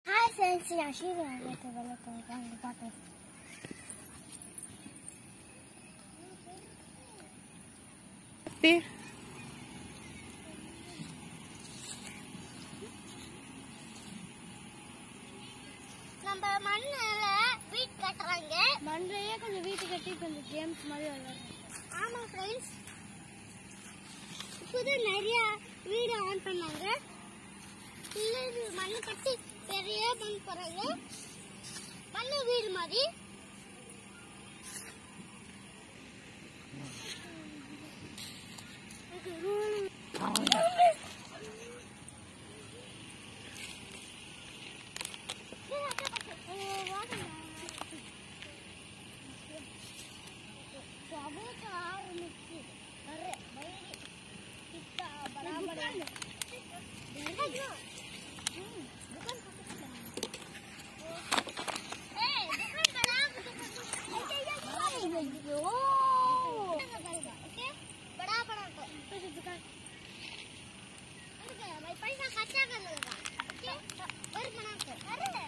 Hi friends நான் ஸ்ரீதர் வெளியே போயிருக்கேன் பார்க்கலாம் பேர் நம்ம மண்ணில் வீட் கட்டுறாங்க மண்ணிலேயே கொஞ்சம் வீட்டு கட்டி கொஞ்சம் கேம்ஸ் மாதிரி விளையாடுறோம் ஆமாம் ஃப்ரெண்ட்ஸ் இப்போதான் நிறைய வீடு ஆன் பண்ணாங்க இல்லை இது மண்ணு கட்டி பெரிய பண்ண போகிறாங்க மண்ணு வீடு மாதிரி बड़ा बड़ा दुकान पैसा खर्चा कर लगा और बना कर अरे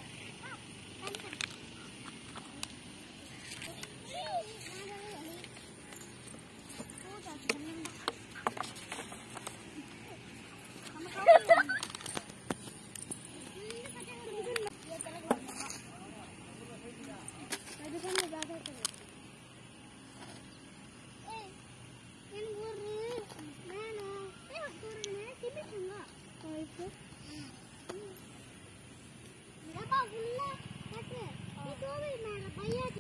எனக்கு ஒரு வேணும் எனக்கு ஒரு சிமிட்டுங்க டப்பா ஃபுல்லா கட்டு நீ கோவில் மேல பையாச்சு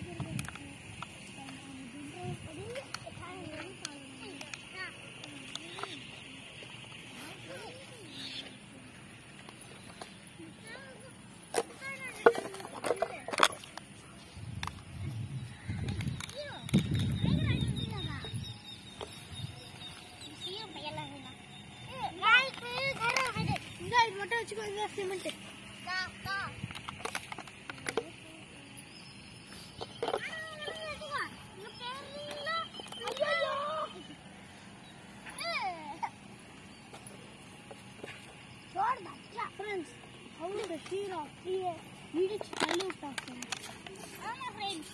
மட்டும் வச்சுக்கோ இந்த சிமெண்ட் ஃப்ரெண்ட்ஸ் அவங்களோட கீழே அப்படியே இடிச்சு தள்ளி விட்டாங்க ஆமா ஃப்ரெண்ட்ஸ்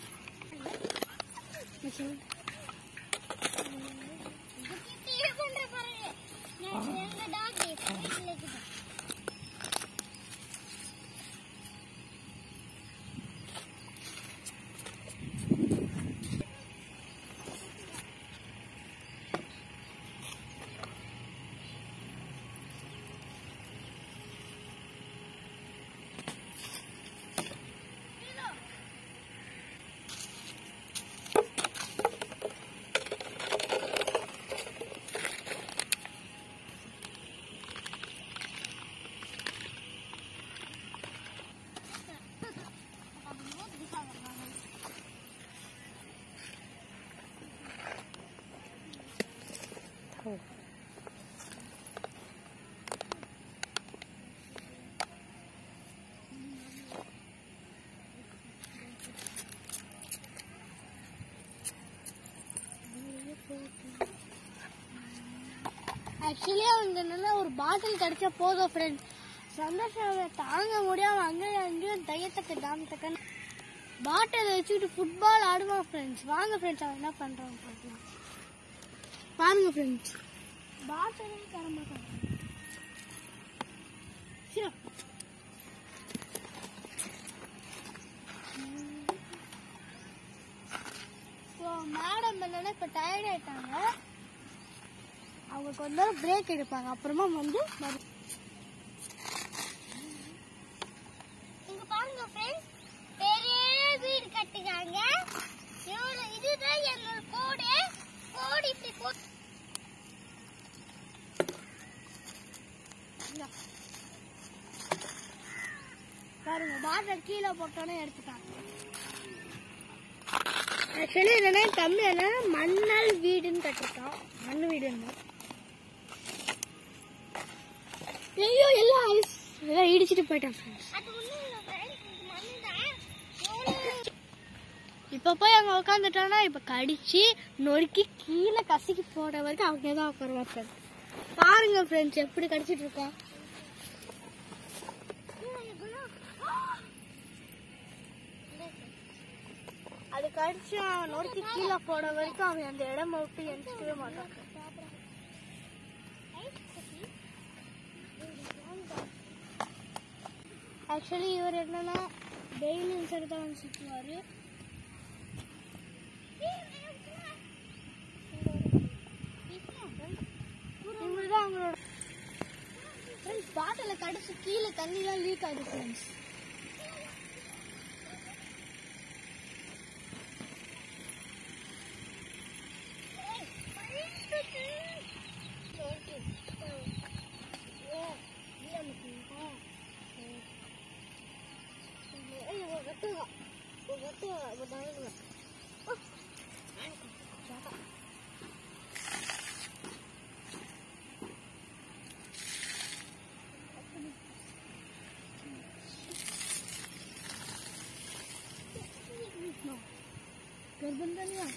ஆக்சுவலி அவங்க நல்லா ஒரு பாட்டில் கிடைச்சா போதும் ஃப்ரெண்ட் சந்தோஷம் தாங்க முடியாம அங்கேயும் அங்கேயும் தையத்தக்க தாமத்தக்கன்னு பாட்டில் வச்சுக்கிட்டு ஃபுட்பால் ஆடுவான் ஃப்ரெண்ட்ஸ் வாங்க ஃப்ரெண்ட்ஸ் அவன் என்ன பண்றான் பார்க்கலாம் பாருங்க ஃப்ரெண்ட்ஸ் பாட்டிலும் தர மாட்டான் சரி ஸோ மேடம் என்னன்னா இப்போ டயர்ட் ஆயிட்டாங்க அவங்க கொஞ்ச நேரம் பிரேக் எடுப்பாங்க அப்புறமா வந்து மறு- இங்க பாருங்க ஃப்ரெண்ட்ஸ் பெரிய வீடு கட்டுறாங்க இவ்வளவு இதுதான் என்னோட கோடு கோடு இப்படி போ இந்தா. பாருங்க பாட்டில் கீழே போட்டோன்னே எடுத்துட்டாங்க ஆக்சுவலி என்னன்னா என் தம்பி என்ன மண்ணால் வீடுன்னு கட்டிருக்கான் மண் வீடுன்னு ஐயோ எல்லாம் ஐஸ் எல்லாம் இடிச்சிட்டு போயிட்டான் ஃப்ரெண்ட்ஸ் இப்ப போய் அங்க உட்காந்துட்டானா இப்ப கடிச்சு நொறுக்கி கீழே கசிக்கு போட வரைக்கும் அவங்க தான் உட்காருவான் ஃப்ரெண்ட் பாருங்க ஃப்ரெண்ட்ஸ் எப்படி கடிச்சிட்டு இருக்கான் அது கடிச்சு அவன் நொறுக்கி கீழே போட வரைக்கும் அவன் அந்த இடம் விட்டு எந்திரிக்கவே மாட்டான் ஆக்சுவலி இவர் என்னன்னா டெய்லி இந்த சைடு தான் வந்து சுற்றுவார் இவர் தான் அவங்களோட ஃப்ரெண்ட்ஸ் பாட்டில் கடிச்சு கீழே தண்ணி தான் லீக் ஆகுது ஃப்ரெண்ட்ஸ் गर्दन का नहीं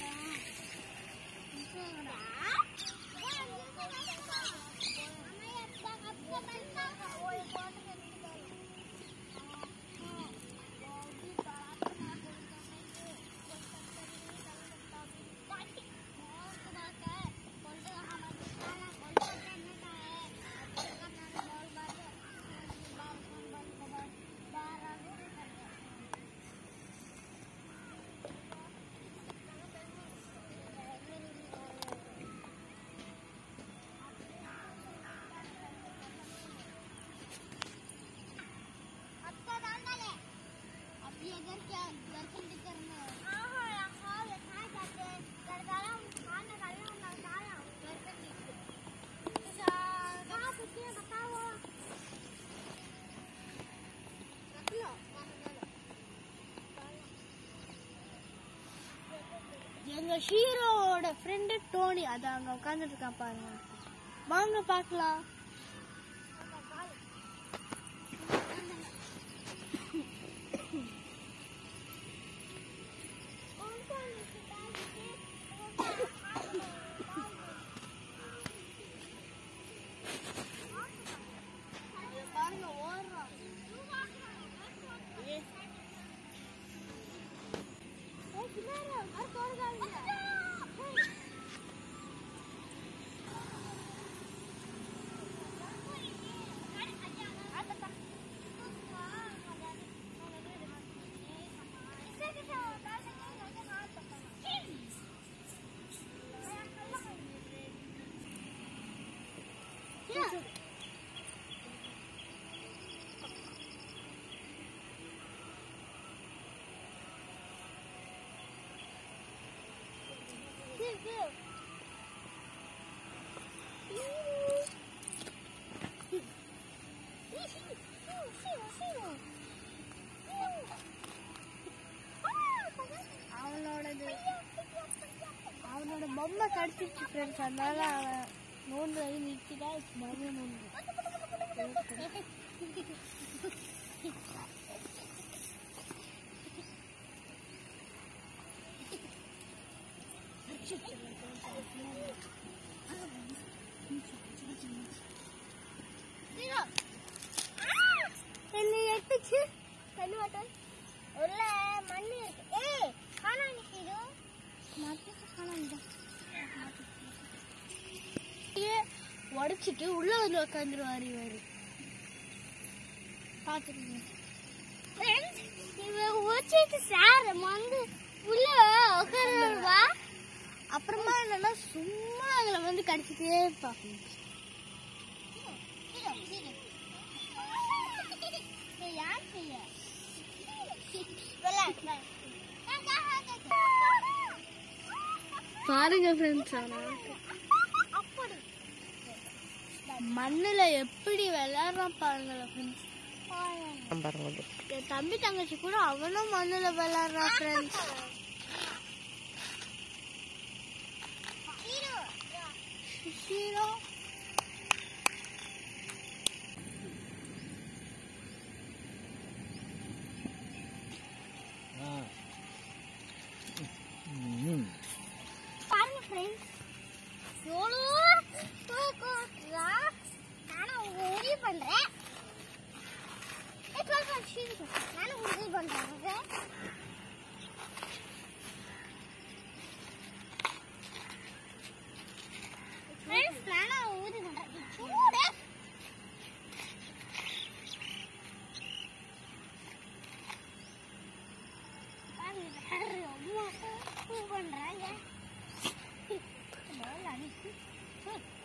எங்க ஹீரோவோட ஃப்ரெண்டு டோனி அது அங்க உட்காந்துட்டு இருக்கான் பாருங்க வாங்க பார்க்கலாம் பாருங்க ஓடுறான் அவனோடது அவனோட பொம்மை கடிச்சிருச்சு ஃப்ரெண்ட்ஸ் அதனால அவன் நோண்டு நிற்கிறா மறுபடியும் நோண்டு என்ன எட்டுச்சு கண்ணு வாட்டம் உள்ள மண்ணு இருக்கு ஏய் காணா நிக்கிது மாத்திட்டு காணாங்க உடைச்சிட்டு உள்ள வந்து உட்காந்துருவாரு இவரு பாத்துருங்க இவ உச்சிட்டு சார் வந்து உள்ள உட்காருவா அப்புறமா என்னன்னா சும்மா அதுல வந்து கடிச்சிட்டே இருப்பாங்க யார் செய்ய பாருங்க ஃப்ரெண்ட்ஸ் ஆனா மண்ணுல எப்படி விளையாடுறான் பாருங்களேன் ஃப்ரெண்ட்ஸ் பாருங்க அது. என் தம்பி தங்கச்சி கூட அவனும் மண்ணுல விளையாடுறான் ஃப்ரெண்ட்ஸ் ஹீரோ பாருங்க ஃப்ரெண்ட்ஸ் எவ்வளோ தூக்குறா நானும் உதவி பண்றேன் ஏய், சொல், சொல், சீக்கிரம் சொல். நானும் உதவி பண்றேன் okay? பண்றாங்க பால் அடிச்சு